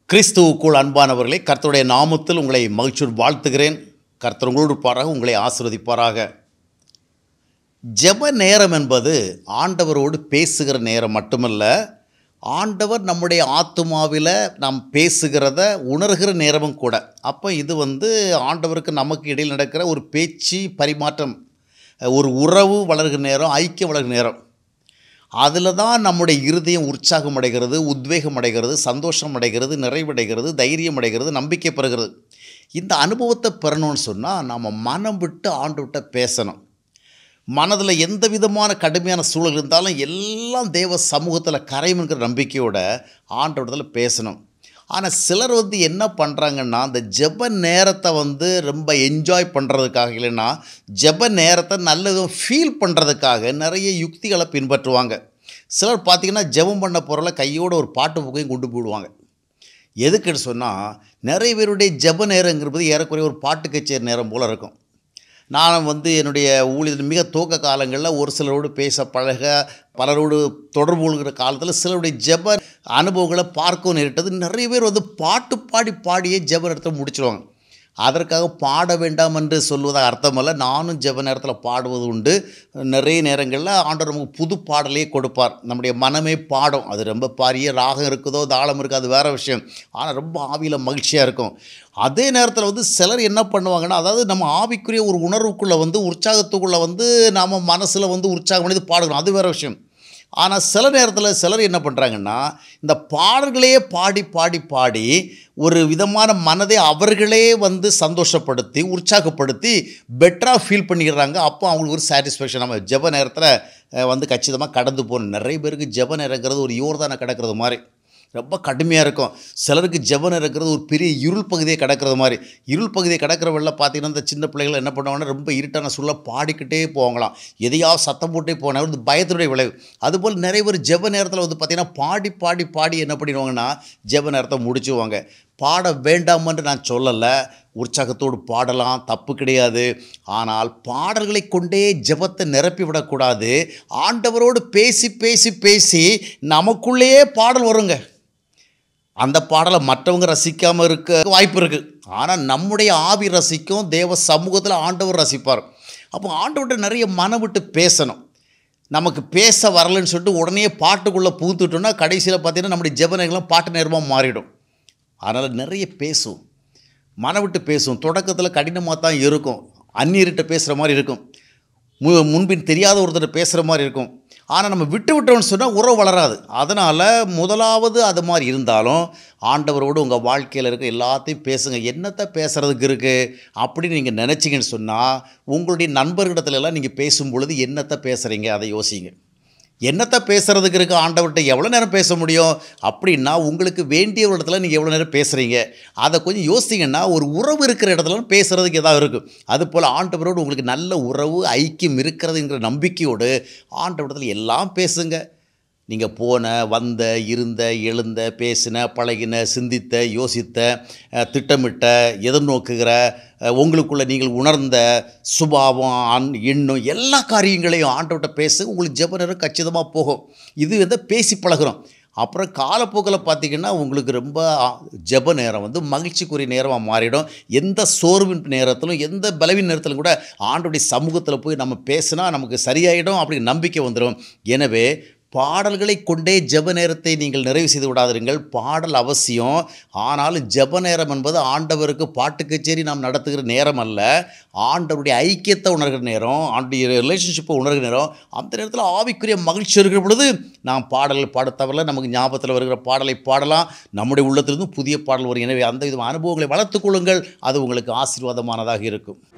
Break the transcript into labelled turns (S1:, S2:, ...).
S1: கிறிஸ்துவுக்குள் அன்பானவர்களே கர்த்தருடைய நாமத்தில் உங்களை மகிழ்ச்சியோடு வாழ்த்துகிறேன் கர்த்தர் உங்களோடு இருப்பாராக உங்களை ஆசீர்வதிப்பாராக ஜெப நேரம் என்பது ஆண்டவரோடு பேசுகிற நேரம் மட்டுமல்ல ஆண்டவர் நம்முடைய ஆத்துமாவில் நாம் பேசுகிறத உணர்கிற நேரமும் கூட அப்போ இது வந்து ஆண்டவருக்கு நமக்கு இடையில் நடக்கிற ஒரு பேச்சு பரிமாற்றம் ஒரு உறவு வளர்கிற நேரம் ஐக்கியம் வளர்கிற நேரம் அதில் தான் நம்முடைய இருதயம் உற்சாகம் அடைகிறது உத்வேகம் அடைகிறது சந்தோஷம் அடைகிறது நிறைவடைகிறது தைரியம் அடைகிறது நம்பிக்கை பெறுகிறது இந்த அனுபவத்தை பெறணும்னு சொன்னால் நாம் மனம் விட்டு ஆண்டு விட்ட பேசணும் மனதில் எந்த விதமான கடுமையான சூழல் இருந்தாலும் எல்லாம் தேவ சமூகத்தில் கரையுங்கிற நம்பிக்கையோட ஆண்டவரத்தில் பேசணும் ஆனால் சிலர் வந்து என்ன பண்ணுறாங்கன்னா அந்த ஜெப நேரத்தை வந்து ரொம்ப என்ஜாய் பண்ணுறதுக்காக இல்லைன்னா ஜெப நேரத்தை நல்ல ஃபீல் பண்ணுறதுக்காக நிறைய யுக்திகளை பின்பற்றுவாங்க சிலர் பார்த்திங்கன்னா ஜெபம் பண்ண பொருளை கையோட ஒரு பாட்டு புக்கையும் கொண்டு போயிடுவாங்க எதுக்குன்னு சொன்னால் நிறைய பேருடைய ஜெப நேரங்கிறது ஏறக்குறைய ஒரு பாட்டு கச்சேரி நேரம் போல் இருக்கும் நான் வந்து என்னுடைய ஊழியர் மிக துவக்க காலங்களில் ஒரு சிலரோடு பேச பழக பலரோடு தொடர்பு கொள்கிற காலத்தில் சிலருடைய ஜெப அனுபவங்களை பார்க்கவும் நேரிட்டது நிறைய பேர் வந்து பாட்டு பாடி பாடியே ஜெப நேரத்தை முடிச்சிடுவாங்க அதற்காக பாட வேண்டாம் என்று சொல்வதாக அர்த்தமல்ல நானும் ஜெப நேரத்தில் பாடுவது உண்டு நிறைய நேரங்களில் ஆண்டவர் நமக்கு புது பாடலையே கொடுப்பார் நம்முடைய மனமே பாடும் அது ரொம்ப பாரிய ராகம் இருக்குதோ தாளம் இருக்குது அது வேறு விஷயம் ஆனால் ரொம்ப ஆவியில் மகிழ்ச்சியாக இருக்கும் அதே நேரத்தில் வந்து சிலர் என்ன பண்ணுவாங்கன்னா அதாவது நம்ம ஆவிக்குரிய ஒரு உணர்வுக்குள்ளே வந்து உற்சாகத்துக்குள்ளே வந்து நாம் மனசில் வந்து உற்சாகம் பண்ணி பாடுகிறோம் அது வேறு விஷயம் ஆனால் சில நேரத்தில் சிலர் என்ன பண்ணுறாங்கன்னா இந்த பாடல்களையே பாடி பாடி பாடி ஒரு விதமான மனதை அவர்களே வந்து சந்தோஷப்படுத்தி உற்சாகப்படுத்தி பெட்டராக ஃபீல் பண்ணிடுறாங்க அப்போ அவங்களுக்கு ஒரு சாட்டிஸ்ஃபேக்ஷன் நம்ம ஜெப நேரத்தில் வந்து கச்சிதமாக கடந்து போகணும் நிறைய பேருக்கு ஜெப நேரங்கிறது ஒரு யோர்தானை கிடக்கிறது மாதிரி ரொம்ப கடுமையாக இருக்கும் சிலருக்கு ஜெபம் இருக்கிறது ஒரு பெரிய இருள் பகுதியை கிடக்கிறது மாதிரி இருள் பகுதியை கிடக்கிறவள்ள பார்த்தீங்கன்னா இந்த சின்ன பிள்ளைகள் என்ன பண்ணுவாங்கன்னா ரொம்ப இருட்டான சூழல பாடிக்கிட்டே போவாங்களாம் எதையாவது சத்தம் போட்டே போனால் வந்து பயத்தினுடைய விளைவு அதுபோல் நிறைய பேர் ஜெப நேரத்தில் வந்து பார்த்திங்கன்னா பாடி பாடி பாடி என்ன பண்ணிடுவாங்கன்னா ஜெப நேரத்தை முடிச்சுவாங்க பாட வேண்டாமென்று நான் சொல்லலை உற்சாகத்தோடு பாடலாம் தப்பு கிடையாது ஆனால் பாடல்களை கொண்டே ஜெபத்தை நிரப்பி விடக்கூடாது ஆண்டவரோடு பேசி பேசி பேசி நமக்குள்ளேயே பாடல் வருங்க அந்த பாடலை மற்றவங்க ரசிக்காமல் இருக்க வாய்ப்பு இருக்குது ஆனால் நம்முடைய ஆவி ரசிக்கும் தேவ சமூகத்தில் ஆண்டவர் ரசிப்பார் அப்போ ஆண்டவர்கிட்ட நிறைய மனம் விட்டு பேசணும் நமக்கு பேச வரலன்னு சொல்லிட்டு உடனே பாட்டுக்குள்ளே பூத்துட்டோம்னா கடைசியில் பார்த்திங்கன்னா நம்முடைய ஜெபனைகள்லாம் பாட்டு நேரமாக மாறிடும் அதனால் நிறைய பேசும் மன விட்டு பேசும் தொடக்கத்தில் கடினமாக தான் இருக்கும் அந்நியர்கிட்ட பேசுகிற மாதிரி இருக்கும் மு முன்பின் தெரியாத ஒருத்தர் பேசுகிற மாதிரி இருக்கும் ஆனால் நம்ம விட்டு விட்டோம்னு சொன்னால் உறவு வளராது அதனால் முதலாவது அது மாதிரி இருந்தாலும் ஆண்டவரோடு உங்கள் வாழ்க்கையில் இருக்க எல்லாத்தையும் பேசுங்க என்னத்தை பேசுகிறதுக்கு இருக்குது அப்படின்னு நீங்கள் நினச்சிங்கன்னு சொன்னால் உங்களுடைய நண்பர்களிடத்துலலாம் நீங்கள் பேசும் பொழுது என்னத்தை பேசுகிறீங்க அதை யோசிங்க என்னத்தை பேசுகிறதுக்கு இருக்குது ஆண்டவர்கிட்ட எவ்வளோ நேரம் பேச முடியும் அப்படின்னா உங்களுக்கு வேண்டிய இடத்துல நீங்கள் எவ்வளோ நேரம் பேசுகிறீங்க அதை கொஞ்சம் யோசிங்கன்னா ஒரு உறவு இருக்கிற இடத்துல பேசுகிறதுக்கு எதாவது இருக்குது அதுபோல் ஆண்டவரோடு உங்களுக்கு நல்ல உறவு ஐக்கியம் இருக்கிறதுங்கிற நம்பிக்கையோடு ஆண்டவரத்தில் எல்லாம் பேசுங்க நீங்கள் போன வந்த இருந்த எழுந்த பேசின பழகின சிந்தித்த யோசித்த திட்டமிட்ட எதிர்நோக்குகிற உங்களுக்குள்ளே நீங்கள் உணர்ந்த சுபாவம் அன் எண்ணம் எல்லா காரியங்களையும் ஆண்டவர்கிட்ட பேச உங்களுக்கு ஜெப நேரம் கச்சிதமாக போகும் இது வந்து பேசி பழகிறோம் அப்புறம் காலப்போக்கில் பார்த்திங்கன்னா உங்களுக்கு ரொம்ப ஜெப நேரம் வந்து மகிழ்ச்சிக்குரிய நேரமாக மாறிடும் எந்த சோர்வின் நேரத்திலும் எந்த பலவின் நேரத்திலும் கூட ஆண்டுடைய சமூகத்தில் போய் நம்ம பேசினா நமக்கு சரியாயிடும் அப்படி நம்பிக்கை வந்துடும் எனவே பாடல்களை கொண்டே ஜெப நேரத்தை நீங்கள் நிறைவு செய்து விடாதிருங்கள் பாடல் அவசியம் ஆனாலும் ஜெப நேரம் என்பது ஆண்டவருக்கு பாட்டு கச்சேரி நாம் நடத்துகிற நேரம் அல்ல ஆண்டவருடைய ஐக்கியத்தை உணர்கிற நேரம் ஆண்டுடைய ரிலேஷன்ஷிப்பை உணர்கிற நேரம் அந்த நேரத்தில் ஆவிக்குரிய மகிழ்ச்சி இருக்கிற பொழுது நாம் பாடல்கள் பாட தவிர நமக்கு ஞாபகத்தில் வருகிற பாடலை பாடலாம் நம்முடைய உள்ளத்திலிருந்து புதிய பாடல் வரும் எனவே அந்த விதமான அனுபவங்களை வளர்த்துக் கொள்ளுங்கள் அது உங்களுக்கு ஆசீர்வாதமானதாக இருக்கும்